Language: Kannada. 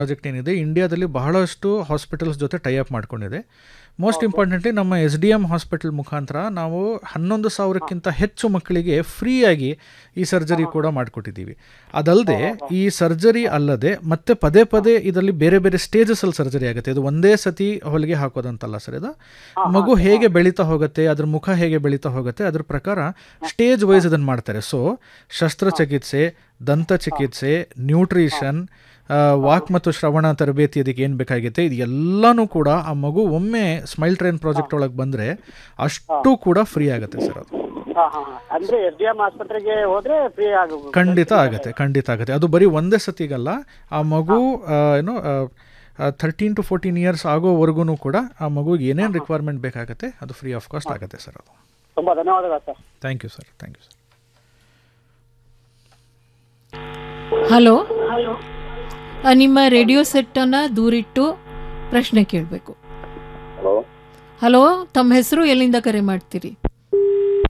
ಪ್ರಾಜೆಕ್ಟ್ ಏನಿದೆ ಇಂಡಿಯಾದಲ್ಲಿ ಬಹಳಷ್ಟು ಹಾಸ್ಪಿಟಲ್ಸ್ ಜೊತೆ ಟೈ ಅಪ್ ಮಾಡ್ಕೊಂಡಿದೆ ಮೋಸ್ಟ್ ಇಂಪಾರ್ಟೆಂಟ್ಲಿ ನಮ್ಮ ಎಸ್ ಡಿ ಎಮ್ ಹಾಸ್ಪಿಟಲ್ ಮುಖಾಂತರ ನಾವು ಹನ್ನೊಂದು ಸಾವಿರಕ್ಕಿಂತ ಹೆಚ್ಚು ಮಕ್ಕಳಿಗೆ ಫ್ರೀಯಾಗಿ ಈ ಸರ್ಜರಿ ಕೂಡ ಮಾಡಿಕೊಟ್ಟಿದ್ದೀವಿ ಅದಲ್ಲದೆ ಈ ಸರ್ಜರಿ ಅಲ್ಲದೆ ಮತ್ತೆ ಪದೇ ಪದೇ ಇದರಲ್ಲಿ ಬೇರೆ ಬೇರೆ ಸ್ಟೇಜಸಲ್ಲಿ ಸರ್ಜರಿ ಆಗುತ್ತೆ ಇದು ಒಂದೇ ಸತಿ ಹೊಲಿಗೆ ಹಾಕೋದಂತಲ್ಲ ಸರ್ ಇದು ಮಗು ಹೇಗೆ ಬೆಳೀತಾ ಹೋಗುತ್ತೆ ಅದ್ರ ಮುಖ ಹೇಗೆ ಬೆಳೀತಾ ಹೋಗುತ್ತೆ ಅದ್ರ ಪ್ರಕಾರ ಸ್ಟೇಜ್ ವೈಸ್ ಇದನ್ನು ಮಾಡ್ತಾರೆ ಸೊ ಶಸ್ತ್ರಚಿಕಿತ್ಸೆ ದಂತ ಚಿಕಿತ್ಸೆ ನ್ಯೂಟ್ರಿಷನ್ ವಾಕ್ ಮತ್ತು ಶ್ರವಣ ತರಬೇತಿ ಅದಕ್ಕೆ ಏನು ಬೇಕಾಗುತ್ತೆ ಇದು ಎಲ್ಲನೂ ಕೂಡ ಆ ಮಗು ಒಮ್ಮೆ ಸ್ಮೈಲ್ ಟ್ರೈನ್ ಪ್ರಾಜೆಕ್ಟ್ ಒಳಗೆ ಬಂದರೆ ಅಷ್ಟು ಕೂಡ ಫ್ರೀ ಆಗುತ್ತೆ ಸರ್ ಅದು ಹಾ ಹಾ ಹಾ. ಅಂದ್ರೆ ಎಸ್ ಡಿ ಎಂ ಆಸ್ಪತ್ರೆಗೆ ಹೋದ್ರೆ ಫ್ರೀ ಆಗ ಖಂಡಿತ ಆಗುತ್ತೆ ಖಂಡಿತ ಆಗುತ್ತೆ ಅದು ಬರೀ ಒಂದೇ ಸತಿಗಲ್ಲ ಆ ಮಗು ಆ, ಏನು ಥರ್ಟೀನ್ ಟು ಫೋರ್ಟೀನ್ ಇಯರ್ಸ್ ಆಗೋವರೆಗೂ ಕೂಡ ಆ ಮಗುಗೆ ಏನೇನು ರಿಕ್ವೈರ್ಮೆಂಟ್ ಬೇಕಾಗುತ್ತೆ ಅದು ಫ್ರೀ ಆಫ್ ಕಾಸ್ಟ್ ಆಗುತ್ತೆ ಸರ್ ಅದು ತುಂಬಾ ಧನ್ಯವಾದಗಳು sir thank you sir thank you sir hello ಆ, ನಿಮ್ಮ ರೇಡಿಯೋ ಸೆಟ್ಟನ್ನು ದೂರಿಟ್ಟು ಪ್ರಶ್ನೆ ಕೇಳಬೇಕು ಹಲೋ ಹಲೋ ತಮ್ಮ ಹೆಸರು ಎಲ್ಲಿಂದ ಕರೆ ಮಾಡ್ತೀರಿ